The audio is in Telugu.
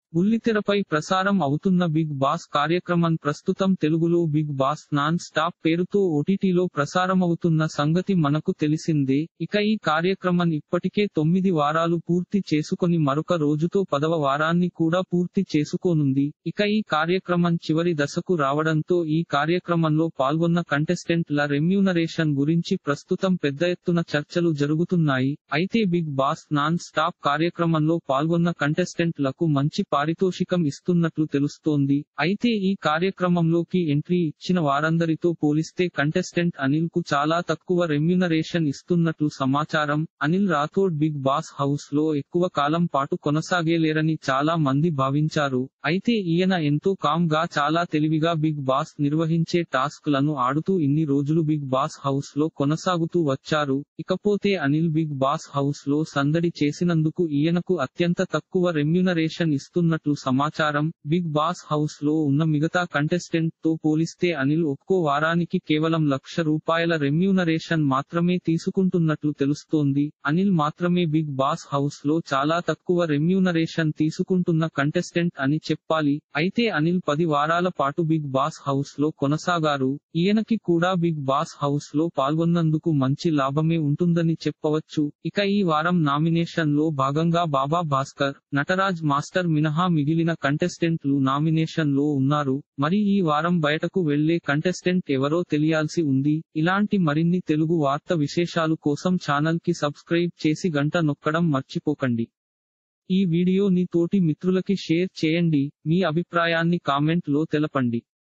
బుల్లితెరపై ప్రసారం అవుతున్న బిగ్ బాస్ కార్యక్రమం ప్రస్తుతం తెలుగులో బిగ్ బాస్ నాన్ స్టాప్ పేరుతో ఓటీటీలో ప్రసారమవుతున్న సంగతి మనకు తెలిసిందే ఇక ఈ కార్యక్రమం ఇప్పటికే తొమ్మిది వారాలు పూర్తి చేసుకొని మరొక రోజుతో పదవ వారాన్ని కూడా పూర్తి చేసుకోనుంది ఇక ఈ కార్యక్రమం చివరి దశకు రావడంతో ఈ కార్యక్రమంలో పాల్గొన్న కంటెస్టెంట్ల రెమ్యూనరేషన్ గురించి ప్రస్తుతం పెద్ద ఎత్తున చర్చలు జరుగుతున్నాయి అయితే బిగ్ బాస్ నాన్ స్టాప్ కార్యక్రమంలో పాల్గొన్న కంటెస్టెంట్లకు మంచి పారితోషికం ఇస్తున్నట్లు తెలుస్తోంది అయితే ఈ కార్యక్రమంలోకి ఎంట్రీ ఇచ్చిన వారందరితో పోలిస్తే కంటెస్టెంట్ అనిల్ కు చాలా తక్కువ రెమ్యునరేషన్ ఇస్తున్నట్లు సమాచారం Anil Rathod Bigg Boss house లో ఎక్కువ కాలం పాటు కొనసాగేలేరని చాలా మంది భావించారు అయితే ఈయన ఎంతో కామ్ గా చాలా తెలివిగా బిగ్ బాస్ నిర్వహించే టాస్క్ లను ఆడుతూ ఇన్ని రోజులు బిగ్ బాస్ హౌస్ లో కొనసాగుతూ వచ్చారు ఇకపోతే అనిల్ బిగ్ బాస్ హౌస్ లో సందడి చేసినందుకు ఈయనకు అత్యంత తక్కువ రెమ్యునరేషన్ ఇస్తున్నట్లు సమాచారం బిగ్ బాస్ హౌస్ లో ఉన్న మిగతా కంటెస్టెంట్ తో పోలిస్తే అనిల్ ఒక్కో వారానికి కేవలం లక్ష రూపాయల రెమ్యూనరేషన్ మాత్రమే తీసుకుంటున్నట్లు తెలుస్తోంది అనిల్ మాత్రమే బిగ్ బాస్ హౌస్ లో చాలా తక్కువ రెమ్యూనరేషన్ తీసుకుంటున్న కంటెస్టెంట్ అని చెప్పాలి అయితే అనిల్ పది వారాల పాటు బిగ్ బాస్ హౌస్ లో కొనసాగారు ఈయనకి కూడా బిగ్ బాస్ హౌస్ లో పాల్గొన్నందుకు మంచి లాభమే ఉంటుందని చెప్పవచ్చు ఇక ఈ వారం నామినేషన్ లో భాగంగా బాబా భాస్కర్ నటరాజ్ మాస్టర్ మినహా మిగిలిన కంటెస్టెంట్లు నామినేషన్ లో ఉన్నారు మరి ఈ వారం బయటకు వెళ్లే కంటెస్టెంట్ ఎవరో తెలియాల్సి ఉంది ఇలాంటి మరిన్ని తెలుగు వార్త విశేషాలు కోసం ఛానల్ కి సబ్స్క్రైబ్ చేసి గంట నొక్కడం మర్చిపోకండి ఈ వీడియోని తోటి మిత్రులకి షేర్ చేయండి మీ అభిప్రాయాన్ని కామెంట్ లో తెలపండి